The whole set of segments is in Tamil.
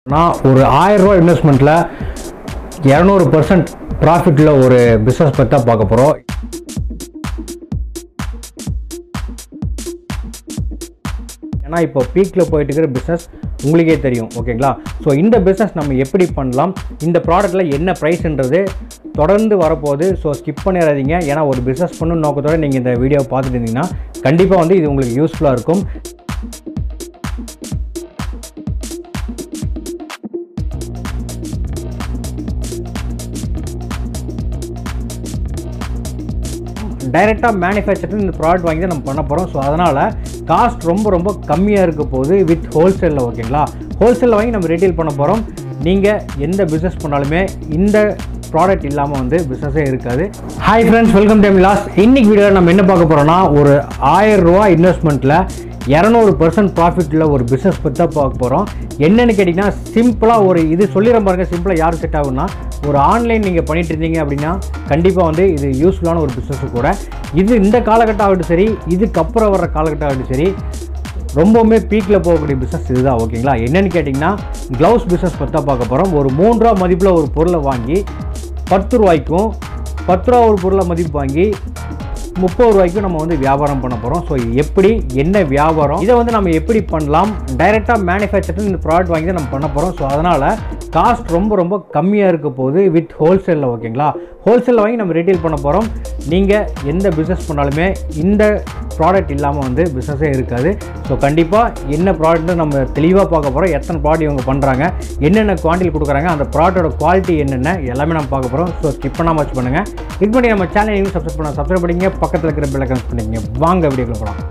நான் ஒரு ஆயிரம் ரூபாய் இன்வெஸ்ட்மெண்ட்டில் இரநூறு பர்சன்ட் ப்ராஃபிட்டில் ஒரு பிஸ்னஸ் பற்றி தான் பார்க்க போகிறோம் ஏன்னா இப்போ பீக்கில் போயிட்டு இருக்கிற பிஸ்னஸ் உங்களுக்கே தெரியும் ஓகேங்களா ஸோ இந்த பிஸ்னஸ் நம்ம எப்படி பண்ணலாம் இந்த ப்ராடக்ட்டில் என்ன ப்ரைஸ்ன்றது தொடர்ந்து வரப்போகுது ஸோ ஸ்கிப் பண்ணிடாதீங்க ஏன்னா ஒரு பிஸ்னஸ் பண்ணணும் நோக்கத்தோட நீங்கள் இந்த வீடியோவை பார்த்துட்டு இருந்தீங்கன்னா கண்டிப்பாக வந்து இது உங்களுக்கு யூஸ்ஃபுல்லாக இருக்கும் டைரெக்டாக மேனுஃபேக்சர் இந்த ப்ராடக்ட் வாங்கி தான் நம்ம பண்ண போகிறோம் ஸோ அதனால் காஸ்ட் ரொம்ப ரொம்ப கம்மியாக இருக்க போகுது வித் ஹோல்சேலில் ஓகேங்களா ஹோல்சேலில் வாங்கி நம்ம ரீட்டெயில் பண்ண போகிறோம் நீங்கள் எந்த பிஸ்னஸ் பண்ணாலுமே இந்த ப்ராடக்ட் இல்லாமல் வந்து பிஸ்னஸே இருக்காது hi friends welcome time loss இன்னைக்கு வீடியோவில் நம்ம என்ன பார்க்க போகிறோம்னா ஒரு ஆயிரம் ரூபா இன்வெஸ்ட்மெண்ட்டில் இரநூறு பர்சன்ட் ப்ராஃபிட்டில் ஒரு பிஸ்னஸ் பற்றி தான் பார்க்க போகிறோம் என்னென்னு கேட்டிங்கன்னா சிம்பிளாக ஒரு இது சொல்லிடுற பாருங்க சிம்பிளாக யார் செட் ஆகும்னா ஒரு ஆன்லைன் நீங்கள் பண்ணிட்டு இருந்தீங்க அப்படின்னா கண்டிப்பாக வந்து இது யூஸ்ஃபுல்லான ஒரு பிஸ்னஸ் கூட இது இந்த காலகட்டம் ஆகட்டும் சரி இதுக்கப்புறம் வர்ற காலகட்டம் ஆகட்டும் சரி ரொம்பவுமே பீக்கில் போகக்கூடிய பிஸ்னஸ் இதுதான் ஓகேங்களா என்னென்னு கேட்டிங்கன்னா க்ளவுஸ் பிஸ்னஸ் பற்றி தான் பார்க்க போகிறோம் ஒரு மூணு ரூபா மதிப்பில் ஒரு பொருளை வாங்கி பத்து ரூபாய்க்கும் பத்து ரூபா ஒரு பொருளை மதிப்பு வாங்கி முப்பது ரூபாய்க்கும் நம்ம வந்து வியாபாரம் பண்ண போகிறோம் ஸோ எப்படி என்ன வியாபாரம் இதை வந்து நம்ம எப்படி பண்ணலாம் டைரெக்டாக மேனுஃபேக்சர் இந்த ப்ராடக்ட் வாங்கி தான் நம்ம பண்ண போகிறோம் ஸோ அதனால் காஸ்ட் ரொம்ப ரொம்ப கம்மியாக இருக்க போகுது வித் ஹோல்சேலில் ஓகேங்களா ஹோல்சேலில் வாங்கி நம்ம ரீட்டெயில் பண்ண போகிறோம் நீங்கள் எந்த பிஸ்னஸ் பண்ணாலுமே இந்த ப்ராடக்ட் இல்லாமல் வந்து பிஸ்னஸே இருக்காது ஸோ கண்டிப்பாக என்ன ப்ராடக்ட்னு நம்ம தெளிவாக பார்க்க போகிறோம் எத்தனை ப்ராடக்ட் இவங்க பண்ணுறாங்க என்னென்ன குவான்டிட்டி கொடுக்குறாங்க அந்த ப்ராடக்டோட குவாலிட்டி என்னென்ன எல்லாமே நம்ம பார்க்க போகிறோம் ஸோ ஸ்கிப் பண்ணாமல் வச்சு பண்ணுங்கள் இது பண்ணி நம்ம சேனல் நீங்கள் சப்ஸ்கிரைப் பண்ண சப்ஸ்கிரைப் பண்ணிங்க பக்கத்தில் இருக்கிற பெல் கனெக்ட் பண்ணிக்கங்க வாங்க வீடியோக்குள்ள போகலாம்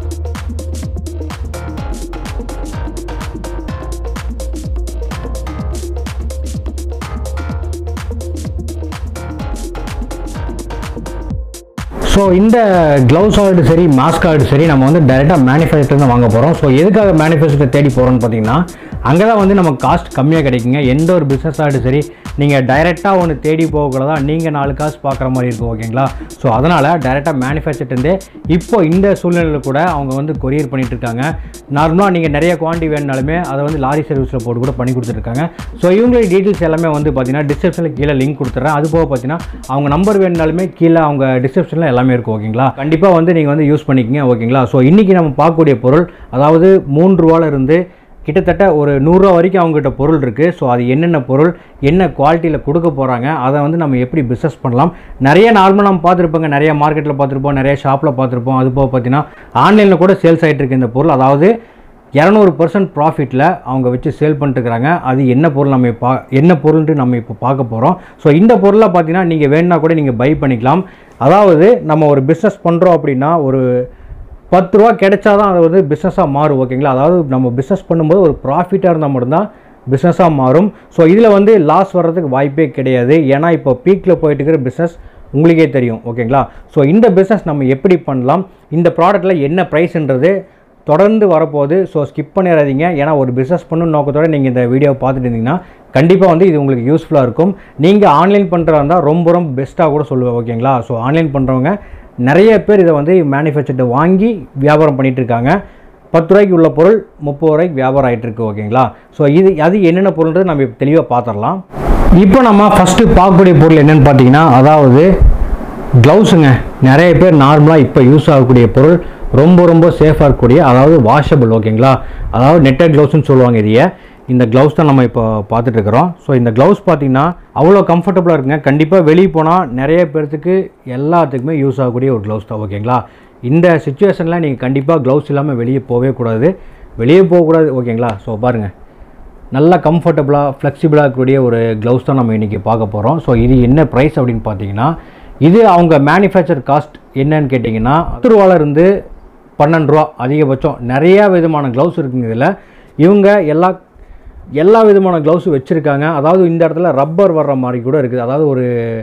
ஸோ இந்த க்ளவுஸ் ஆகட்டும் சரி மாஸ்க் ஆகட்டும் சரி நம்ம வந்து டைரெக்டாக மேனுஃபேக்சர் தான் வாங்க போகிறோம் ஸோ எதுக்காக மேனுஃபேக்சர் தேடி போகிறோம்னு பார்த்தீங்கன்னா அங்கே தான் வந்து நமக்கு காஸ்ட் கம்மியாக கிடைக்குங்க எந்த ஒரு பிஸ்னஸ் ஆகட்டும் சரி நீங்கள் டைரெக்டாக ஒன்று தேடி போகக்கூடாதா நீங்கள் நாலு காசு பார்க்குற மாதிரி இருக்கும் ஓகேங்களா ஸோ அதனால் டைரெக்டாக மேனுஃபேக்சர்லேருந்தே இப்போ இந்த சூழ்நிலையில் கூட அவங்க வந்து கொரியர் பண்ணிட்டு இருக்காங்க நார்மலாக நீங்கள் நிறைய குவான்டிட்டி வேணுனாலுமே அதை வந்து லாரி சர்வீஸில் போட்டு கூட பண்ணி கொடுத்துருக்காங்க ஸோ இவங்களுடைய டீட்டெயில்ஸ் எல்லாமே வந்து பார்த்தீங்கன்னா டிஸ்கிரிப்ஷனில் கீழே லிங்க் கொடுத்துட்றேன் அது போக பார்த்தீங்கன்னா அவங்க நம்பர் வேணுனாலுமே கீழே அவங்க டிஸ்கிரிப்ஷனில் எல்லாமே இருக்கும் ஓகேங்களா கண்டிப்பாக வந்து நீங்கள் வந்து யூஸ் பண்ணிக்கங்க ஓகேங்களா ஸோ இன்றைக்கி நம்ம பார்க்கக்கூடிய பொருள் அதாவது மூன்று ரூபால இருந்து கிட்டத்தட்ட ஒரு நூறுரூவா வரைக்கும் அவங்ககிட்ட பொருள் இருக்குது ஸோ அது என்னென்ன பொருள் என்ன குவாலிட்டியில் கொடுக்க போகிறாங்க அதை வந்து நம்ம எப்படி பிஸ்னஸ் பண்ணலாம் நிறைய நார்மலாக நம்ம பார்த்துருப்போங்க நிறைய மார்க்கெட்டில் பார்த்துருப்போம் நிறைய ஷாப்பில் பார்த்துருப்போம் அது போக பார்த்தீங்கன்னா ஆன்லைனில் கூட சேல்ஸ் ஆகிட்டு இருக்கு இந்த பொருள் அதாவது இரநூறு பர்சன்ட் ப்ராஃபிட்டில் அவங்க வச்சு சேல் பண்ணிட்டுருக்காங்க அது என்ன பொருள் நம்ம பா என்ன பொருள்ன்ட்டு நம்ம இப்போ பார்க்க போகிறோம் ஸோ இந்த பொருளை பார்த்தீங்கன்னா நீங்கள் வேணுன்னா கூட நீங்கள் பை பண்ணிக்கலாம் அதாவது நம்ம ஒரு பிஸ்னஸ் பண்ணுறோம் அப்படின்னா ஒரு பத்து ரூபா கிடைச்சா தான் அது வந்து பிஸ்னஸாக மாறும் ஓகேங்களா அதாவது நம்ம பிஸ்னஸ் பண்ணும்போது ஒரு ப்ராஃபிட்டாக இருந்தால் மட்டும்தான் பிஸ்னஸாக மாறும் ஸோ இதில் வந்து லாஸ் வர்றதுக்கு வாய்ப்பே கிடையாது ஏன்னா இப்போ பீக்கில் போயிட்டு இருக்கிற பிஸ்னஸ் உங்களுக்கே தெரியும் ஓகேங்களா ஸோ இந்த பிஸ்னஸ் நம்ம எப்படி பண்ணலாம் இந்த ப்ராடக்ட்டில் என்ன ப்ரைஸ்ன்றது தொடர்ந்து வரப்போகுது ஸோ ஸ்கிப் பண்ணிடாதீங்க ஏன்னா ஒரு பிஸ்னஸ் பண்ணணும் நோக்கத்தோட நீங்கள் இந்த வீடியோவை பார்த்துட்டு இருந்தீங்கன்னா கண்டிப்பாக வந்து இது உங்களுக்கு யூஸ்ஃபுல்லாக இருக்கும் நீங்கள் ஆன்லைன் பண்ணுறதா இருந்தால் ரொம்ப ரொம்ப பெஸ்ட்டாக கூட சொல்லுவேன் ஓகேங்களா ஸோ ஆன்லைன் பண்ணுறவங்க நிறைய பேர் இதை வந்து மேனுஃபேக்சர்ட்டு வாங்கி வியாபாரம் பண்ணிட்டு இருக்காங்க பத்து ரூபாய்க்கு உள்ள பொருள் முப்பது ரூபாய்க்கு வியாபாரம் ஆகிட்டு இருக்கு ஓகேங்களா ஸோ இது அது என்னென்ன பொருள்ன்றது நம்ம இப்போ தெளிவாக பார்த்துடலாம் இப்போ நம்ம ஃபஸ்ட்டு பார்க்கக்கூடிய பொருள் என்னென்னு பார்த்தீங்கன்னா அதாவது க்ளவுஸுங்க நிறைய பேர் நார்மலாக இப்போ யூஸ் ஆகக்கூடிய பொருள் ரொம்ப ரொம்ப சேஃபாக இருக்கக்கூடிய அதாவது வாஷபிள் ஓகேங்களா அதாவது நெட்டட் க்ளவுஸ்னு சொல்லுவாங்க இதையே இந்த க்ளவுஸ் தான் நம்ம இப்போ பார்த்துட்டு இருக்கிறோம் ஸோ இந்த க்ளவுஸ் பார்த்தீங்கன்னா அவ்வளோ கம்ஃபர்டபுளாக இருக்குங்க கண்டிப்பாக வெளியே போனால் நிறைய பேர்த்துக்கு எல்லாத்துக்குமே யூஸ் ஆகக்கூடிய ஒரு க்ளவுஸ் தான் ஓகேங்களா இந்த சுச்சுவேஷனில் நீங்கள் கண்டிப்பாக க்ளவுஸ் இல்லாமல் வெளியே போகவே கூடாது வெளியே போகக்கூடாது ஓகேங்களா ஸோ பாருங்கள் நல்லா கம்ஃபர்டபுளாக ஃப்ளெக்சிபிளாக இருக்கக்கூடிய ஒரு க்ளவுஸ் தான் நம்ம இன்றைக்கி பார்க்க போகிறோம் ஸோ இது என்ன ப்ரைஸ் அப்படின்னு பார்த்தீங்கன்னா இது அவங்க மேனுஃபேக்சர் காஸ்ட் என்னன்னு கேட்டிங்கன்னா பத்து ரூபாலேருந்து பன்னெண்டு ரூபா அதிகபட்சம் நிறையா விதமான க்ளவுஸ் இருக்குங்க இதில் இவங்க எல்லா எல்லா விதமான க்ளவுஸும் வச்சுருக்காங்க அதாவது இந்த இடத்துல ரப்பர் வர்ற மாதிரி கூட இருக்குது அதாவது ஒரு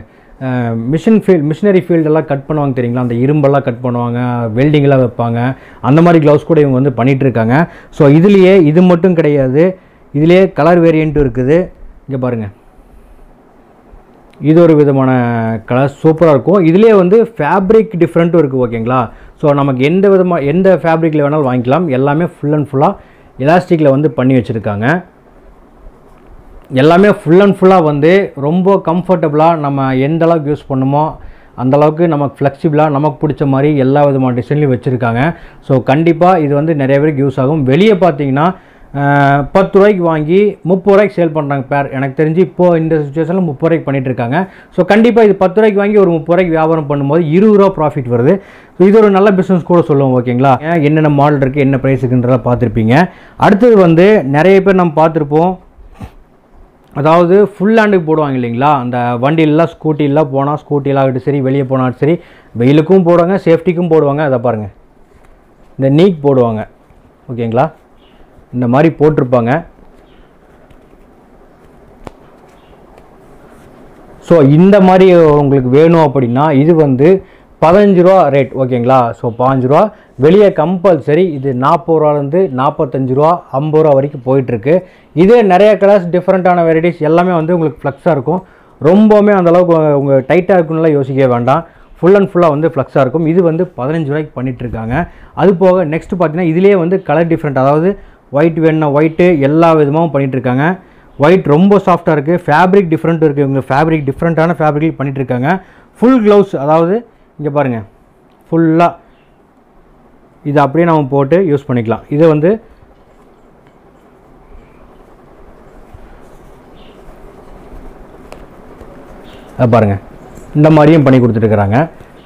மிஷின் ஃபீல்ட் மிஷினரி ஃபீல்டெல்லாம் கட் பண்ணுவாங்க தெரியுங்களா அந்த இரும்பெல்லாம் கட் பண்ணுவாங்க வெல்டிங்கெல்லாம் வைப்பாங்க அந்த மாதிரி க்ளவுஸ் கூட இவங்க வந்து பண்ணிகிட்டு இருக்காங்க ஸோ இதுலேயே இது மட்டும் கிடையாது இதுலேயே கலர் வேரியண்ட்டும் இருக்குது இங்கே பாருங்கள் இது ஒரு விதமான கலர் சூப்பராக இருக்கும் இதுலேயே வந்து ஃபேப்ரிக் டிஃப்ரெண்ட்டும் இருக்குது ஓகேங்களா ஸோ நமக்கு எந்த விதமாக எந்த ஃபேப்ரிக்கில் வேணாலும் வாங்கிக்கலாம் எல்லாமே ஃபுல் அண்ட் ஃபுல்லாக எலாஸ்டிக்கில் வந்து பண்ணி வச்சுருக்காங்க எல்லாமே ஃபுல் அண்ட் ஃபுல்லாக வந்து ரொம்ப கம்ஃபர்டபுளாக நம்ம எந்த அளவுக்கு யூஸ் பண்ணுமோ அந்த அளவுக்கு நமக்கு ஃப்ளெக்சிபிளாக நமக்கு பிடிச்ச மாதிரி எல்லா விதமான டிசைன்லையும் வச்சுருக்காங்க ஸோ கண்டிப்பாக இது வந்து நிறைய பேருக்கு யூஸ் ஆகும் வெளியே பார்த்தீங்கன்னா அஹ், பத்து ரூபாய்க்கு வாங்கி முப்பது ரூபாய்க்கு சேல் பண்ணுறாங்க பேர் எனக்கு தெரிஞ்சு இப்போது இந்த சுச்சுவேஷனில் முப்பது ரூபாய்க்கு பண்ணிட்டு இருக்காங்க ஸோ கண்டிப்பாக இது பத்து ரூபாய்க்கு வாங்கி ஒரு முப்பது ரூபாய்க்கு வியாபாரம் பண்ணும்போது இருபது ரூபா ப்ராஃபிட் வருது ஸோ இது ஒரு நல்ல பிஸ்னஸ் கூட சொல்லுவோம் ஓகேங்களா ஏன் என்னென்ன மாடல் இருக்குது என்ன ப்ரைஸ் இருக்குன்றத பார்த்துருப்பீங்க அடுத்தது வந்து நிறைய பேர் நம்ம பார்த்துருப்போம் அதாவது ஃபுல் ஹேண்டுக்கு போடுவாங்க இல்லைங்களா அந்த வண்டியிலலாம் ஸ்கூட்டிலாம் போனால் ஸ்கூட்டிலாம் ஆகட்டும் சரி வெளியே போனாலும் சரி வெயிலுக்கும் போடுவாங்க சேஃப்டிக்கும் போடுவாங்க அதை பாருங்கள் இந்த நீக் போடுவாங்க ஓகேங்களா இந்த மாதிரி போட்டிருப்பாங்க ஸோ இந்த மாதிரி உங்களுக்கு வேணும் அப்படின்னா இது வந்து பதினஞ்சு ரூபா ரேட் ஓகேங்களா ஸோ பாஞ்சு ரூபா வெளியே கம்பல்சரி இது நாற்பது ரூபாலேருந்து நாற்பத்தஞ்சு ரூபா ஐம்பது ரூபா வரைக்கும் போயிட்டுருக்கு இதே நிறைய கலர்ஸ் டிஃப்ரெண்ட்டான வெரைட்டிஸ் எல்லாமே வந்து உங்களுக்கு ஃப்ளக்ஸாக இருக்கும் ரொம்பவுமே அந்த அளவுக்கு உங்கள் டைட்டாக இருக்குன்னுலாம் யோசிக்க வேண்டாம் ஃபுல் அண்ட் ஃபுல்லாக வந்து ஃப்ளக்ஸாக இருக்கும் இது வந்து பதினஞ்சு ரூபாய்க்கு பண்ணிட்டு இருக்காங்க அது போக நெக்ஸ்ட் பார்த்தீங்கன்னா இதுலேயே வந்து கலர் டிஃப்ரெண்ட் அதாவது ஒயிட் வேணும்னா ஒயிட்டு எல்லா விதமாகவும் பண்ணிட்டு இருக்காங்க ஒயிட் ரொம்ப சாஃப்டாக இருக்குது ஃபேப்ரிக் டிஃப்ரெண்ட் இருக்குது இவங்க ஃபேப்ரிக் டிஃப்ரெண்ட்டான ஃபேப்ரிக் பண்ணிட்டு இருக்காங்க ஃபுல் க்ளவுஸ் அதாவது இங்கே பாருங்கள் ஃபுல்லாக இது அப்படியே நம்ம போட்டு யூஸ் பண்ணிக்கலாம் இது வந்து அது பாருங்கள் இந்த மாதிரியும் பண்ணி கொடுத்துட்டுருக்குறாங்க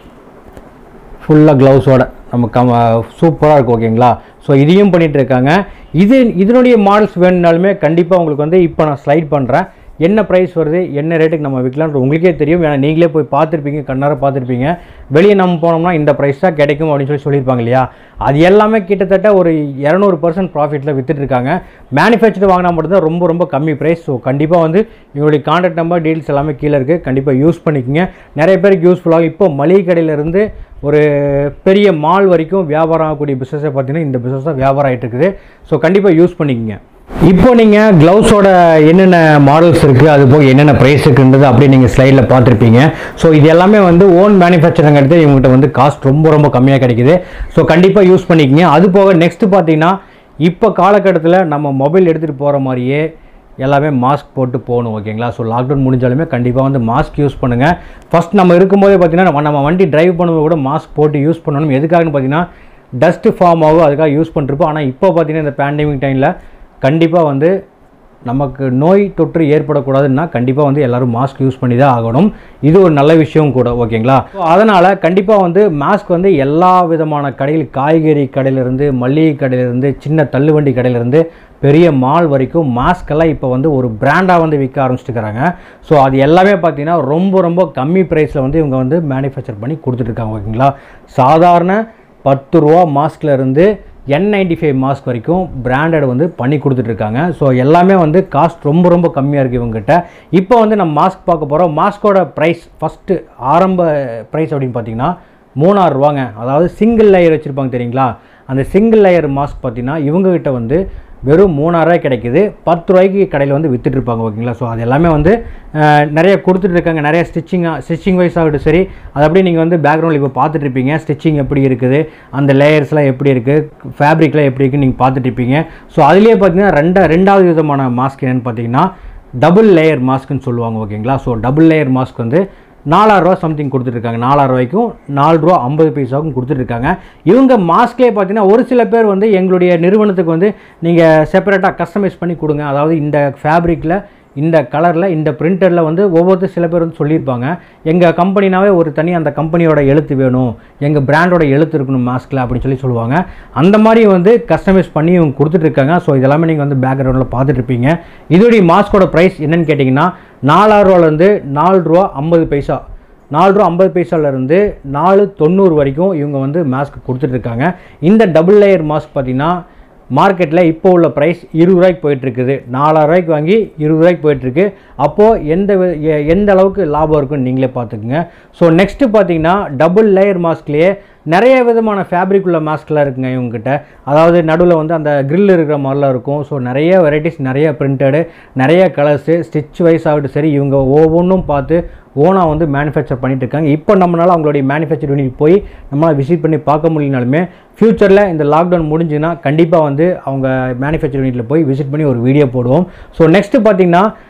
ஃபுல்லாக க்ளவுஸோட நம்ம கம் சூப்பராக இருக்கும் ஓகேங்களா ஸோ இதையும் பண்ணிட்டு இருக்காங்க இது இதனுடைய மாடல்ஸ் வேணுனாலுமே கண்டிப்பாக உங்களுக்கு வந்து இப்போ நான் ஸ்லைட் பண்ணுறேன் என்ன ப்ரைஸ் வருது என்ன ரேட்டுக்கு நம்ம விற்கலான்றது உங்களுக்கே தெரியும் ஏன்னா நீங்களே போய் பார்த்துருப்பீங்க கண்ணார பார்த்துருப்பீங்க வெளியே நம்ம போனோம்னா இந்த ப்ரைஸ் தான் கிடைக்கும் அப்படின்னு சொல்லி சொல்லியிருப்பாங்க இல்லையா அது எல்லாமே கிட்டத்தட்ட ஒரு இரநூறு பர்சன்ட் ப்ராஃபிட்டில் வித்துட்டு இருக்காங்க மேனுஃபேக்சர் வாங்கினா மட்டும்தான் ரொம்ப ரொம்ப கம்மி ப்ரைஸ் ஸோ கண்டிப்பாக வந்து எங்களுடைய கான்டாக்ட் நம்பர் டீல்ஸ் எல்லாமே கீழே இருக்குது கண்டிப்பாக யூஸ் பண்ணிக்கோங்க நிறைய பேருக்கு யூஸ்ஃபுல்லாகும் இப்போ மளிகை கடையிலேருந்து ஒரு பெரிய மால் வரைக்கும் வியாபாரம் ஆகக்கூடிய பிஸ்னஸை பார்த்தீங்கன்னா இந்த பிஸ்னஸ் தான் வியாபாரம் ஆகிட்டு இருக்குது ஸோ கண்டிப்பாக யூஸ் பண்ணிக்கோங்க இப்போ நீங்கள் க்ளவுஸோட என்னென்ன மாடல்ஸ் இருக்குது அது போக என்னென்ன ப்ரைஸ் இருக்குன்றது அப்படியே நீங்கள் ஸ்லைடில் பார்த்துருப்பீங்க ஸோ இது எல்லாமே வந்து ஓன் மேனுஃபேக்சரிங் எடுத்து இவங்ககிட்ட வந்து காஸ்ட் ரொம்ப ரொம்ப கம்மியாக கிடைக்குது ஸோ கண்டிப்பாக யூஸ் பண்ணிக்கங்க அது போக நெக்ஸ்ட் பார்த்தீங்கன்னா இப்போ காலகட்டத்தில் நம்ம மொபைல் எடுத்துகிட்டு போகிற மாதிரியே எல்லாமே மாஸ்க் போட்டு போகணும் ஓகேங்களா ஸோ லாக்டவுன் முடிஞ்சாலுமே கண்டிப்பாக வந்து மாஸ்க் யூஸ் பண்ணுங்கள் ஃபஸ்ட் நம்ம இருக்கும்போதே பார்த்தீங்கன்னா நம்ம நம்ம வண்டி டிரைவ் பண்ணும்போது கூட மாஸ்க் போட்டு யூஸ் பண்ணணும் எதுக்காகன்னு பார்த்தீங்கன்னா டஸ்ட்டு ஃபார்ம் ஆகும் அதுக்காக யூஸ் பண்ணிருப்போம் ஆனால் இப்போ பார்த்தீங்கன்னா இந்த பேண்டமிக் டைமில் கண்டிப்பாக வந்து நமக்கு நோய் தொற்று ஏற்படக்கூடாதுன்னா கண்டிப்பாக வந்து எல்லாரும் மாஸ்க் யூஸ் பண்ணி தான் ஆகணும் இது ஒரு நல்ல விஷயம் கூட ஓகேங்களா ஸோ அதனால் கண்டிப்பாக வந்து மாஸ்க் வந்து எல்லா விதமான கடையில் காய்கறி கடையிலேருந்து மளிகை கடையிலேருந்து சின்ன தள்ளுவண்டி கடையிலேருந்து பெரிய மால் வரைக்கும் மாஸ்கெல்லாம் இப்போ வந்து ஒரு பிராண்டாக வந்து விற்க ஆரம்பிச்சிட்டுக்கிறாங்க ஸோ அது எல்லாமே பார்த்தீங்கன்னா ரொம்ப ரொம்ப கம்மி ப்ரைஸில் வந்து இவங்க வந்து மேனுஃபேக்சர் பண்ணி கொடுத்துட்ருக்காங்க ஓகேங்களா சாதாரண பத்து ரூபா மாஸ்க்ல இருந்து என் நைன்டி ஃபைவ் மாஸ்க் வரைக்கும் பிராண்டட் வந்து பண்ணி கொடுத்துட்ருக்காங்க ஸோ எல்லாமே வந்து காஸ்ட் ரொம்ப ரொம்ப கம்மியாக இருக்குது இவங்ககிட்ட இப்போ வந்து நம்ம மாஸ்க் பார்க்க போகிறோம் மாஸ்கோட ப்ரைஸ் ஃபஸ்ட்டு ஆரம்ப ப்ரைஸ் அப்படின்னு பார்த்தீங்கன்னா மூணாயிரம் ரூபாங்க அதாவது சிங்கிள் லேயர் வச்சுருப்பாங்க தெரியுங்களா அந்த சிங்கிள் லேயர் மாஸ்க் பார்த்தீங்கன்னா இவங்ககிட்ட வந்து வெறும் மூணாயிரூவாய் கிடைக்குது பத்து ரூபாய்க்கு கடையில் வந்து வித்துட்டு இருப்பாங்க ஓகேங்களா ஸோ அது எல்லாமே வந்து அஹ், நிறைய கொடுத்துட்டு இருக்காங்க நிறைய ஸ்டிச்சிங்காக ஸ்டிச்சிங் வைஸ் ஆகட்டும் சரி அது அப்படியே நீங்கள் வந்து பேக்ரவுண்டில் இப்போ பார்த்துட்டு இருப்பீங்க ஸ்டிச்சிங் எப்படி இருக்குது அந்த லேயர்ஸ்லாம் எப்படி இருக்குது ஃபேப்ரிக்லாம் எப்படி இருக்குன்னு நீங்கள் பார்த்துட்டு இருப்பீங்க ஸோ அதுலேயே பார்த்தீங்கன்னா ரெண்டா ரெண்டாவது விதமான மாஸ்க் என்னென்னு பார்த்தீங்கன்னா டபுள் லேயர் மாஸ்க்னு சொல்லுவாங்க ஓகேங்களா ஸோ டபுள் லேயர் மாஸ்க் வந்து நாலாயிரரூவா சம்திங் கொடுத்துட்ருக்காங்க நாலாயிரம் ரூபாய்க்கும் நாலு ரூபா ஐம்பது பைசாவுக்கும் கொடுத்துட்ருக்காங்க இவங்க மாஸ்க்லேயே பார்த்தீங்கன்னா ஒரு சில பேர் வந்து எங்களுடைய நிறுவனத்துக்கு வந்து நீங்கள் செப்பரேட்டாக கஸ்டமைஸ் பண்ணி கொடுங்க அதாவது இந்த ஃபேப்ரிக்கில் இந்த கலரில் இந்த பிரிண்டரில் வந்து ஒவ்வொருத்தர் சில பேர் வந்து சொல்லியிருப்பாங்க எங்கள் கம்பெனினாவே ஒரு தனி அந்த கம்பெனியோட எழுத்து வேணும் எங்கள் பிராண்டோட எழுத்து இருக்கணும் மாஸ்கில் அப்படின்னு சொல்லி சொல்லுவாங்க அந்த மாதிரி வந்து கஸ்டமைஸ் பண்ணி இவங்க கொடுத்துட்ருக்காங்க ஸோ இதெல்லாமே நீங்கள் வந்து பேக்ரவுண்டில் பார்த்துட்டு இருப்பீங்க இதோடைய மாஸ்கோட ப்ரைஸ் என்னன்னு கேட்டிங்கன்னா நாலாயிரரூவாலேருந்து நாலு ரூபா ஐம்பது பைசா நாலு ரூபா ஐம்பது பைசாலேருந்து நாலு தொண்ணூறு வரைக்கும் இவங்க வந்து மாஸ்க் கொடுத்துட்ருக்காங்க இந்த டபுள் லேயர் மாஸ்க் பார்த்தீங்கன்னா மார்க்கெட்டில் இப்போ உள்ள ப்ரைஸ் இருபது ரூபாய்க்கு போயிட்டுருக்குது நாலாயிரம் ரூபாய்க்கு வாங்கி இருபது ரூபாய்க்கு போயிட்டுருக்கு அப்போது எந்த வி- எ- எந்த அளவுக்கு லாபம் இருக்குன்னு நீங்களே பார்த்துக்குங்க ஸோ நெக்ஸ்ட்டு பார்த்தீங்கன்னா டபுள் லேயர் மாஸ்க்லேயே நிறைய விதமான ஃபேப்ரிக் உள்ள மாஸ்க்லாம் இருக்குங்க இவங்ககிட்ட அதாவது நடுவில் வந்து அந்த grill இருக்கிற மாதிரிலாம் இருக்கும் ஸோ நிறைய வெரைட்டிஸ் நிறைய பிரிண்டடு நிறைய கலர்ஸு ஸ்டிச் வைஸ் ஆகட்டும் சரி இவங்க ஒவ்வொன்றும் பார்த்து ஓனாக வந்து மேனுஃபேக்சர் பண்ணிட்டு இருக்காங்க இப்போ நம்மளால் அவங்களுடைய மேனுஃபேக்சர் யூனிட் போய் நம்மளால் விசிட் பண்ணி பார்க்க முடியலனாலுமே ஃப்யூச்சரில் இந்த லாக்டவுன் முடிஞ்சுன்னா கண்டிப்பாக வந்து அவங்க மேனுஃபேக்சர் யூனிட்டில் போய் விசிட் பண்ணி ஒரு வீடியோ போடுவோம் ஸோ நெக்ஸ்ட்டு பார்த்தீங்கன்னா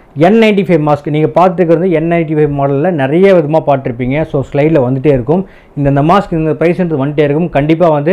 என் நைன்டி ஃபைவ் மாஸ்க் நீங்கள் பார்த்துக்கிறது என் நைன்டி ஃபைவ் மாடலில் நிறைய விதமாக பார்த்துருப்பீங்க ஸோ ஸ்லைடில் வந்துட்டே இருக்கும் இந்த இந்த மாஸ்க் இந்த ப்ரைஸ்ன்றது வந்துட்டே இருக்கும் கண்டிப்பாக வந்து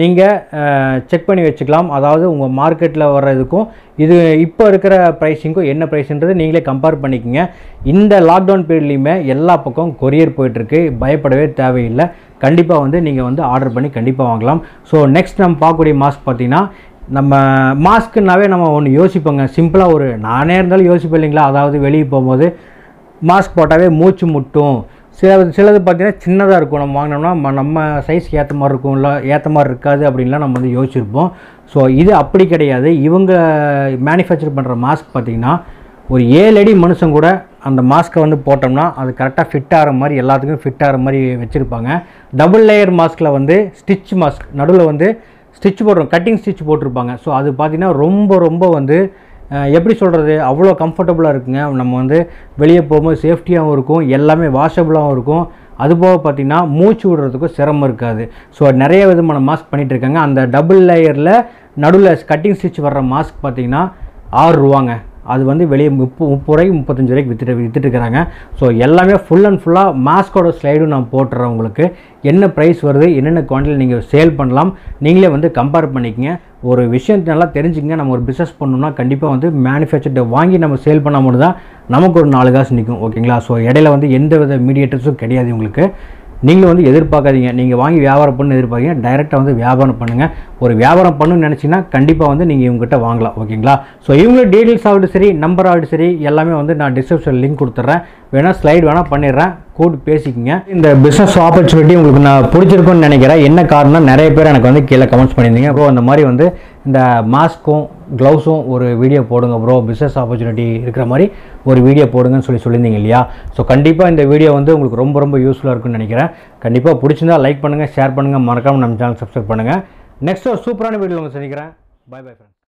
நீங்கள் செக் பண்ணி வச்சுக்கலாம் அதாவது உங்கள் மார்க்கெட்டில் வர்றதுக்கும் இது இப்போ இருக்கிற ப்ரைஸிங்க்கும் என்ன ப்ரைஸ்ன்றது நீங்களே கம்பேர் பண்ணிக்கோங்க இந்த லாக்டவுன் பீரியட்லையுமே எல்லா பக்கம் கொரியர் போயிட்டுருக்கு பயப்படவே தேவையில்லை கண்டிப்பாக வந்து நீங்கள் வந்து ஆர்டர் பண்ணி கண்டிப்பாக வாங்கலாம் ஸோ நெக்ஸ்ட் நம்ம பார்க்கக்கூடிய மாஸ்க் பார்த்தீங்கன்னா நம்ம மாஸ்க்குனாவே நம்ம ஒன்று யோசிப்போங்க சிம்பிளாக ஒரு நானே இருந்தாலும் யோசிப்பேன் இல்லைங்களா அதாவது வெளியே போகும்போது மாஸ்க் போட்டாவே மூச்சு முட்டும் சில சிலது பார்த்தீங்கன்னா சின்னதாக இருக்கும் நம்ம வாங்கினோம்னா ம- நம்ம சைஸ்க்கு ஏற்ற மாதிரி இருக்கும் இல்லை ஏற்ற மாதிரி இருக்காது அப்படின்லாம் நம்ம வந்து யோசிச்சிருப்போம் ஸோ இது அப்படி கிடையாது இவங்க மேனுஃபேக்சர் பண்ணுற மாஸ்க் பார்த்தீங்கன்னா ஒரு ஏழு அடி மனுஷன் கூட அந்த மாஸ்க்கை வந்து போட்டோம்னா அது கரெக்டாக ஃபிட் ஆகிற மாதிரி எல்லாத்துக்கும் ஃபிட் ஆகிற மாதிரி வச்சுருப்பாங்க டபுள் லேயர் மாஸ்கில் வந்து ஸ்டிச் மாஸ்க் நடுவில் வந்து ஸ்டிச் போடுறோம் கட்டிங் ஸ்டிச் போட்டிருப்பாங்க ஸோ அது பார்த்திங்கன்னா ரொம்ப ரொம்ப வந்து அஹ், எப்படி சொல்கிறது அவ்வளோ கம்ஃபர்டபுளாக இருக்குங்க நம்ம வந்து வெளியே போகும்போது சேஃப்டியாகவும் இருக்கும் எல்லாமே வாஷபிளாகவும் இருக்கும் அதுபோக பார்த்திங்கன்னா மூச்சு விடுறதுக்கும் சிரமம் இருக்காது ஸோ நிறைய விதமான மாஸ்க் பண்ணிகிட்டு இருக்காங்க அந்த டபுள் லேயரில் நடுவில் கட்டிங் ஸ்டிச் வர்ற மாஸ்க் பார்த்திங்கன்னா ஆறு ரூபாங்க அது வந்து வெளியே முப்பு முப்பது ரூபாய்க்கு முப்பத்தஞ்சு ரூபாய்க்கு வித்துட்டு வித்துட்டு இருக்கிறாங்க ஸோ எல்லாமே ஃபுல் அண்ட் ஃபுல்லாக மாஸ்கோட ஸ்லைடும் நான் போட்டுறேன் உங்களுக்கு என்ன ப்ரைஸ் வருது என்னென்ன குவான்டிட்டி நீங்கள் சேல் பண்ணலாம் நீங்களே வந்து கம்பேர் பண்ணிக்கங்க ஒரு விஷயம் நல்லா தெரிஞ்சுக்கங்க நம்ம ஒரு பிஸ்னஸ் பண்ணோம்னா கண்டிப்பாக வந்து மேனுஃபேக்சர்ட வாங்கி நம்ம சேல் பண்ணால் மட்டும் தான் நமக்கு ஒரு நாலு காசு நிற்கும் ஓகேங்களா ஸோ இடையில வந்து எந்த வித மீடியேட்டர்ஸும் கிடையாது உங்களுக்கு நீங்களும் வந்து எதிர்பார்க்காதீங்க நீங்கள் வாங்கி வியாபாரம் பண்ணு எதிர்பார்க்கீங்க டைரெக்டாக வந்து வியாபாரம் பண்ணுங்கள் ஒரு வியாபாரம் பண்ணணும்னு நினச்சிங்கன்னா கண்டிப்பாக வந்து நீங்கள் இவங்ககிட்ட வாங்கலாம் ஓகேங்களா ஸோ இவங்களோட டீட்டெயில்ஸ் ஆகட்டும் சரி நம்பர் ஆகட்டும் சரி எல்லாமே வந்து நான் டிஸ்கிரிப்ஷன் லிங்க் கொடுத்துட்றேன் வேணால் ஸ்லைடு வேணால் பண்ணிடுறேன் கூட்டு பேசிக்கங்க இந்த பிஸ்னஸ் ஆப்பர்ச்சுனிட்டி உங்களுக்கு நான் பிடிச்சிருக்கும்னு நினைக்கிறேன் என்ன காரணம் நிறைய பேர் எனக்கு வந்து கீழே கமெண்ட்ஸ் பண்ணியிருந்தீங்க ப்ரோ அந்த மாதிரி வந்து இந்த மாஸ்க்கும் க்ளவுஸும் ஒரு வீடியோ போடுங்க ப்ரோ பிஸ்னஸ் ஆப்பர்ச்சுனிட்டி இருக்கிற மாதிரி ஒரு வீடியோ போடுங்கன்னு சொல்லி சொல்லியிருந்தீங்க இல்லையா ஸோ கண்டிப்பாக இந்த வீடியோ வந்து உங்களுக்கு ரொம்ப ரொம்ப யூஸ்ஃபுல்லாக இருக்கும்னு நினைக்கிறேன் கண்டிப்பாக பிடிச்சிருந்தா லைக் பண்ணுங்கள் ஷேர் பண்ணுங்கள் மறக்காமல் நம்ம சேனல் சப்ஸ்கிரைப் பண்ணுங்கள் நெக்ஸ்ட் ஒரு சூப்பரான வீடியோ உங்களை சந்திக்கிறேன் பை பை ஃப்ரெண்ட்